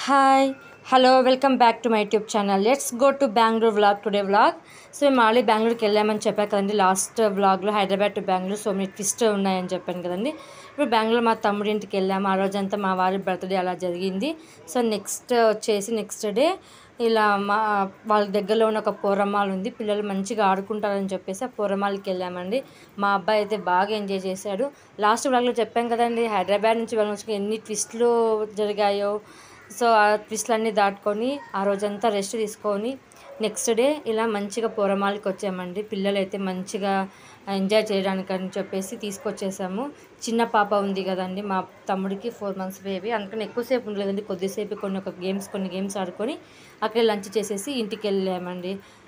hi hello welcome back to my YouTube channel let's go to Bengaluru vlog today vlog so మేము already బెంగళూరుకి వెళ్ళామని చెప్పా కదండి last వ్లాగ్లో హైదరాబాద్ టు బెంగళూరు సో మీ ట్విస్ట్ ఉన్నాయని చెప్పాను కదండి ఇప్పుడు బెంగళూరు మా తమ్ముడి ఇంటికి వెళ్ళాము ఆ రోజంతా మా వారి బర్త్డే అలా జరిగింది సో నెక్స్ట్ వచ్చేసి నెక్స్ట్ డే ఇలా మా వాళ్ళ దగ్గరలో ఉన్న ఒక పోరమ్మాలు ఉంది పిల్లలు మంచిగా ఆడుకుంటారని చెప్పేసి ఆ పోరమ్మాలకి వెళ్ళామండి మా అబ్బాయి అయితే బాగా ఎంజాయ్ చేశాడు లాస్ట్ వ్లాగ్లో చెప్పాం కదండి హైదరాబాద్ నుంచి వెళ్ళి ఎన్ని ట్విస్ట్లు జరిగాయో సో ఆ ట్విస్ట్లన్నీ దాటుకొని ఆ రోజంతా రెస్ట్ తీసుకొని నెక్స్ట్ డే ఇలా మంచిగా పోరమాలకి వచ్చామండి పిల్లలు అయితే మంచిగా ఎంజాయ్ చేయడానికి అని చెప్పేసి తీసుకొచ్చేసాము చిన్న పాప ఉంది కదండి మా తమ్ముడికి ఫోర్ మంత్స్ బేబీ అందుకని ఎక్కువసేపు ఉండలేదండి కొద్దిసేపు కొన్ని ఒక గేమ్స్ కొన్ని గేమ్స్ ఆడుకొని అక్కడే లంచ్ చేసేసి ఇంటికి వెళ్ళామండి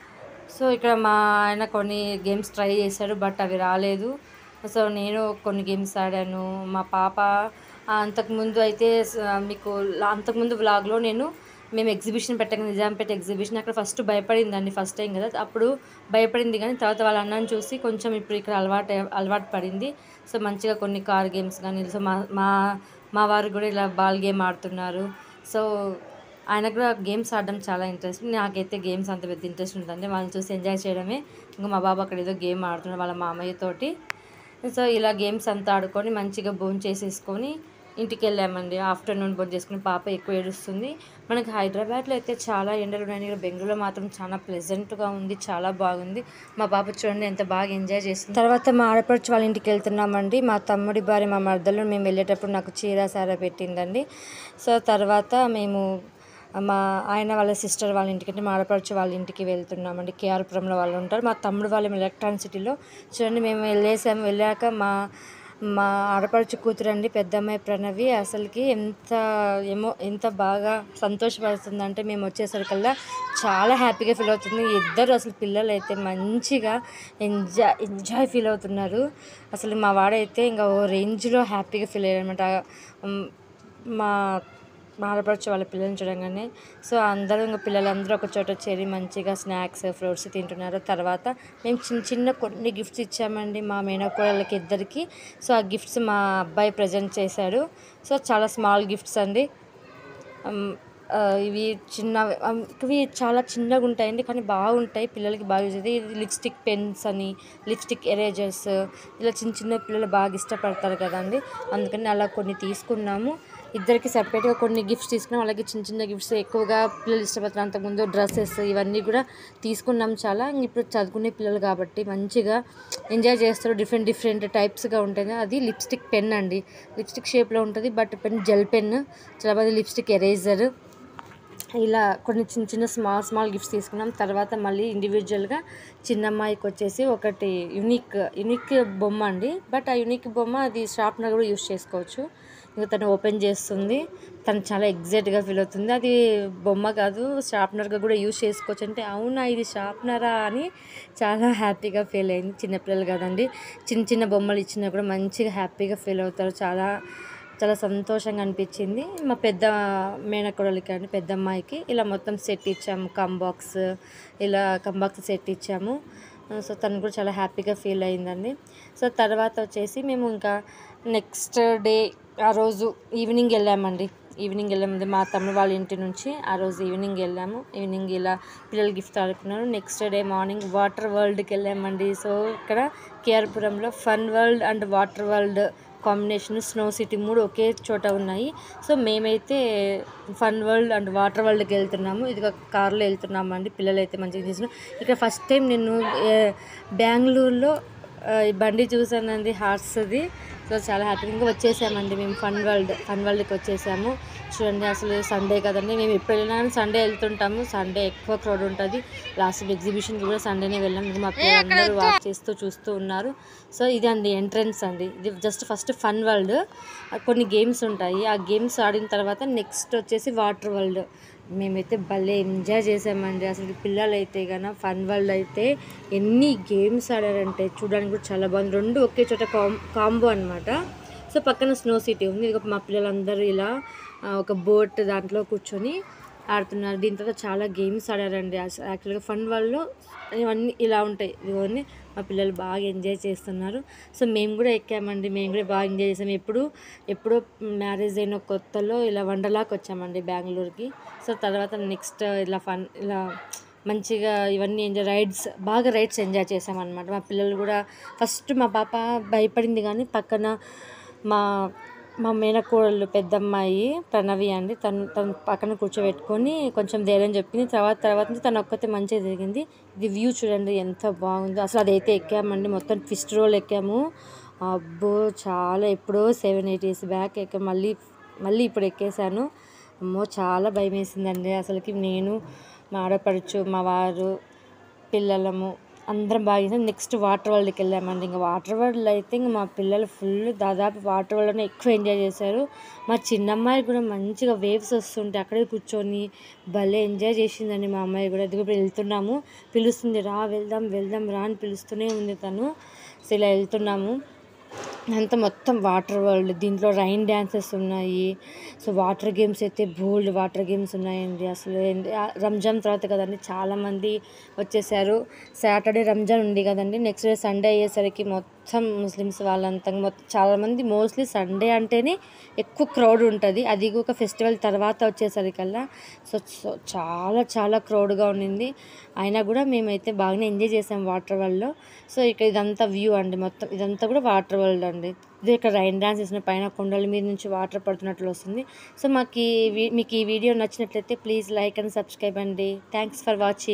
సో ఇక్కడ మా ఆయన కొన్ని గేమ్స్ ట్రై చేశాడు బట్ అవి రాలేదు సో నేను కొన్ని గేమ్స్ ఆడాను మా పాప ఆ, అంతకుముందు అయితే స- మీకు లా- అంతకుముందు వ్లాగ్లో నేను మేము ఎగ్జిబిషన్ పెట్టాక నిజాంపేట ఎగ్జిబిషన్ అక్కడ ఫస్ట్ భయపడిందండి ఫస్ట్ టైం కదా అప్పుడు భయపడింది కానీ తర్వాత వాళ్ళ అన్నని చూసి కొంచెం ఇప్పుడు ఇక్కడ అలవాటు అలవాటు పడింది సో మంచిగా కొన్ని కార్ గేమ్స్ కానీ సో మా మా మా వారు కూడా ఇలా బాల్ గేమ్ ఆడుతున్నారు సో ఆయనకు కూడా గేమ్స్ ఆడడం చాలా ఇంట్రెస్ట్ నాకైతే గేమ్స్ అంత పెద్ద ఇంట్రెస్ట్ ఉందండి వాళ్ళని చూసి ఎంజాయ్ చేయడమే ఇంకా మా బాబు అక్కడ ఏదో గేమ్ ఆడుతున్నాడు వాళ్ళ మామయ్యతోటి సో ఇలా గేమ్స్ అంతా ఆడుకొని మంచిగా భోజనం చేసేసుకొని ఇంటికి వెళ్ళామండి ఆఫ్టర్నూన్ భోజనం చేసుకుని పాప ఎక్కువ ఏడుస్తుంది మనకి హైదరాబాద్లో అయితే చాలా ఎండలు ఉన్నాయి ఇక్కడ బెంగళూరులో మాత్రం చాలా ప్లెజెంట్గా ఉంది చాలా బాగుంది మా పాప చూడండి ఎంత బాగా ఎంజాయ్ చేస్తుంది తర్వాత మా ఆడపడుచు వాళ్ళ ఇంటికి వెళ్తున్నామండి మా తమ్ముడి భార్య మా మర్దలు మేము వెళ్ళేటప్పుడు నాకు చీర సార పెట్టిందండి సో తర్వాత మేము మా ఆయన వాళ్ళ సిస్టర్ వాళ్ళ ఇంటికి అంటే మా ఆడపడుచు వాళ్ళ ఇంటికి వెళ్తున్నామండి కేఆర్పురంలో వాళ్ళు ఉంటారు మా తమ్ముడు వాళ్ళు ఎలక్ట్రానిక్ సిటీలో చూడండి మేము వెళ్ళేసాము వెళ్ళాక మా మా ఆడపడుచు కూతురు అండి పెద్దమ్మాయి ప్రణవి అసలుకి ఎంత ఏమో ఎంత బాగా సంతోషపడుతుందంటే మేము వచ్చేసరికల్లా చాలా హ్యాపీగా ఫీల్ అవుతుంది ఇద్దరు అసలు పిల్లలు అయితే మంచిగా ఎంజాయ్ ఎంజాయ్ ఫీల్ అవుతున్నారు అసలు మా వాడైతే ఇంకా ఓ రేంజ్లో హ్యాపీగా ఫీల్ అయ్యారు అనమాట మా మా ఆడపడుచు వాళ్ళ పిల్లల్ని చూడగానే సో అందరూ ఇంకా పిల్లలందరూ ఒక చోట చేరి మంచిగా స్నాక్స్ ఫ్రూట్స్ తింటున్నారు తర్వాత మేము చిన్న చిన్న కొన్ని గిఫ్ట్స్ ఇచ్చామండి మా మేనకోడళ్ళకి ఇద్దరికి సో ఆ గిఫ్ట్స్ మా అబ్బాయి ప్రజెంట్ చేశాడు సో చాలా స్మాల్ గిఫ్ట్స్ అండి ఉమ్, ఆ, ఇవి చిన్న ఉమ్, ఇవి చాలా చిన్నగా ఉంటాయండి కానీ బాగుంటాయి పిల్లలకి బాగా యూజ్ అవుతాయి ఇది లిప్స్టిక్ పెన్స్ అని లిప్స్టిక్ ఎరేజర్స్ ఇలా చిన్న చిన్న పిల్లలు బాగా ఇష్టపడతారు కదండి అందుకని అలా కొన్ని తీసుకున్నాము ఇద్దరికి సపరేట్గా కొన్ని గిఫ్ట్స్ తీసుకున్నాం అలాగే చిన్న చిన్న గిఫ్ట్స్ ఎక్కువగా పిల్లలు ఇష్టపడతారు అంతకుముందు డ్రెస్సెస్ ఇవన్నీ కూడా తీసుకున్నాం చాలా ఇప్పుడు చదువుకునే పిల్లలు కాబట్టి మంచిగా ఎంజాయ్ చేస్తారు డిఫరెంట్ డిఫరెంట్ టైప్స్గా ఉంటుంది అది లిప్స్టిక్ పెన్ అండి లిప్స్టిక్ షేప్లో ఉంటుంది బట్ పెన్ జెల్ పెన్ చాలా మంది లిప్స్టిక్ ఎరేజర్ ఇలా కొన్ని చిన్న చిన్న స్మాల్ స్మాల్ గిఫ్ట్స్ తీసుకున్నాం తర్వాత మళ్ళీ ఇండివిజువల్గా చిన్న అమ్మాయికి వచ్చేసి ఒకటి యునిక్ యునిక్ బొమ్మ అండి బట్ ఆ యునిక్ బొమ్మ అది షార్ప్నర్ కూడా యూస్ చేసుకోవచ్చు ఇంకా తను ఓపెన్ చేస్తుంది తను చాలా ఎగ్జైట్గా ఫీల్ అవుతుంది అది బొమ్మ కాదు షార్ప్నర్గా కూడా యూస్ చేసుకోవచ్చు అంటే అవునా ఇది షార్ప్నరా అని చాలా హ్యాపీగా ఫీల్ అయింది చిన్నపిల్లలు కదండి చిన్న చిన్న బొమ్మలు ఇచ్చినా కూడా మంచిగా హ్యాపీగా ఫీల్ అవుతారు చాలా చాలా సంతోషంగా అనిపించింది మా పెద్ద మేనకోడలికి అండి పెద్ద అమ్మాయికి ఇలా మొత్తం సెట్ ఇచ్చాము కంబాక్స్ ఇలా కంబాక్స్ సెట్ ఇచ్చాము సో తను కూడా చాలా హ్యాపీగా ఫీల్ అయిందండి సో తర్వాత వచ్చేసి మేము ఇంకా నెక్స్ట్ డే ఆ రోజు ఈవినింగ్ వెళ్ళామండి ఈవినింగ్ వెళ్ళామండి మా తమ్ముడు వాళ్ళ ఇంటి నుంచి ఆ రోజు ఈవినింగ్ వెళ్ళాము ఈవినింగ్ ఇలా పిల్లలు గిఫ్ట్ ఆడుకున్నారు నెక్స్ట్ డే మార్నింగ్ వాటర్ వరల్డ్కి వెళ్ళామండి సో ఇక్కడ కేఆర్పురంలో fun world and water world combination snow city మూడు ఒకే చోట ఉన్నాయి సో మేమైతే ఫన్ వరల్డ్ అండ్ వాటర్ వరల్డ్కి వెళ్తున్నాము ఇది ఒక కార్లో వెళ్తున్నాము అండి పిల్లలు అయితే మంచిగా చేసిన ఇక్కడ ఫస్ట్ టైం నేను ఏ, బెంగళూరులో ఆ, ఈ బండి చూసానండి హార్స్ది సో చాలా హ్యాపీగా ఇంకా వచ్చేసామండి మేము ఫన్ వరల్డ్ ఫన్ వరల్డ్కి వచ్చేసాము చూడండి అసలు సండే కదండి మేము ఎప్పుడు వెళ్ళినా కానీ సండే వెళ్తుంటాము సండే ఎక్కువ క్రౌడ్ ఉంటుంది లాస్ట్ ఎగ్జిబిషన్కి కూడా సండేనే వెళ్ళాం ఇంకా మా పిల్లలందరూ వాక్ చేస్తూ చూస్తూ ఉన్నారు సో ఇది అండి ఎంట్రన్స్ అండి ఇది జస్ట్ ఫస్ట్ ఫన్ వరల్డ్ కొన్ని గేమ్స్ ఉంటాయి ఆ గేమ్స్ ఆడిన తర్వాత నెక్స్ట్ వచ్చేసి వాటర్ వరల్డ్ మేమైతే భలే ఎంజాయ్ చేసామండి అసలు పిల్లలు అయితే కన్నా ఫన్ వరల్డ్ అయితే ఎన్ని గేమ్స్ ఆడారంటే చూడడానికి కూడా చాలా బాగుంది రెండు ఒకే చోట కాం కాంబో అనమాట సో పక్కన స్నో సిటీ ఉంది ఇది మా పిల్లలందరూ ఇలా ఆ, ఒక బోట్ దాంట్లో కూర్చొని ఆడుతున్నారు దీని తర్వాత చాలా గేమ్స్ ఆడారండి యాక్చువల్గా ఫన్ వరల్డ్లో ఇవన్నీ ఇలా ఉంటాయి ఇవన్నీ మా పిల్లలు బాగా ఎంజాయ్ చేస్తున్నారు సో మేము కూడా ఎక్కామండి మేము కూడా బాగా ఎంజాయ్ చేసాము ఎప్పుడు ఎప్పుడో మ్యారేజ్ అయిన కొత్తలో ఇలా వండర్లాకి వచ్చామండి బెంగళూరుకి సో తర్వాత నెక్స్ట్ ఇలా ఫన్ ఇలా మంచిగా ఇవన్నీ ఎంజాయ్ రైడ్స్ బాగా రైడ్స్ ఎంజాయ్ చేసామన్నమాట మా పిల్లలు కూడా ఫస్ట్ మా పాప భయపడింది కానీ పక్కన మా మా మేనకోడళ్ళు పెద్దమ్మాయి ప్రణవి అండి తను తను పక్కన కూర్చోబెట్టుకొని కొంచెం ధైర్యం చెప్పింది తర్వాత తర్వాత నుంచి తను ఒక్కతే మంచిగా జరిగింది ఇది వ్యూ చూడండి ఎంత బాగుందో అసలు అదైతే ఎక్కామండి మొత్తం ట్విస్ట్ రోల్ ఎక్కాము అబ్బో చాలా ఎప్పుడో సెవెన్ ఎయిట్ ఇయర్స్ బ్యాక్ ఎక్కా మళ్ళీ మళ్ళీ ఇప్పుడు ఎక్కేసాను అమ్మో చాలా భయం వేసిందండి అసలుకి నేను మా ఆడపడుచు మా వారు పిల్లలము అందరం బాగా చేసాం నెక్స్ట్ వాటర్ వరల్డ్కి వెళ్ళామండి ఇంకా వాటర్ వరల్డ్ అయితే ఇంకా మా పిల్లలు ఫుల్ దాదాపు వాటర్ వరల్డ్లోనే ఎక్కువ ఎంజాయ్ చేశారు మా చిన్నమ్మాయి కూడా మంచిగా వేవ్స్ వస్తుంటే అక్కడే కూర్చొని భలే ఎంజాయ్ చేసిందండి మా అమ్మాయి కూడా ఇది ఇప్పుడు వెళ్తున్నాము పిలుస్తుంది రా వెళ్దాం వెళ్దాం రా అని పిలుస్తూనే ఉంది తను సో ఇలా వెళ్తున్నాము అంతా మొత్తం వాటర్ వరల్డ్ దీంట్లో రైన్ డ్యాన్సెస్ ఉన్నాయి సో వాటర్ గేమ్స్ అయితే బోల్డ్ వాటర్ గేమ్స్ ఉన్నాయండి అసలు ఏంటి- ఆ రంజాన్ తర్వాత కదండి చాలామంది వచ్చేసారు సాటర్డే రంజాన్ ఉంది కదండి నెక్స్ట్ డే సండే అయ్యేసరికి మొత్తం ముస్లిమ్స్ వాళ్ళంతా మొత్తం చాలామంది మోస్ట్లీ సండే అంటేనే ఎక్కువ క్రౌడ్ ఉంటుంది అది ఒక ఫెస్టివల్ తర్వాత వచ్చేసరికల్లా సో సో చాలా చాలా క్రౌడ్గా ఉండింది అయినా కూడా మేమైతే బాగానే ఎంజాయ్ చేసాం వాటర్ వరల్డ్లో సో ఇక్కడ ఇదంతా వ్యూ అండి మొత్తం ఇదంతా కూడా వాటర్ వరల్డ్ అండి ఇది ఇక్కడ రైన్ డాన్స్ వేసిన పైన కొండల మీద నుంచి వాటర్ పడుతున్నట్లు వస్తుంది సో మాకు ఈ వీ- మీకు ఈ వీడియో నచ్చినట్లయితే ప్లీజ్ లైక్ అండ్ సబ్స్క్రైబ్ అండి థ్యాంక్స్ ఫర్ వాచింగ్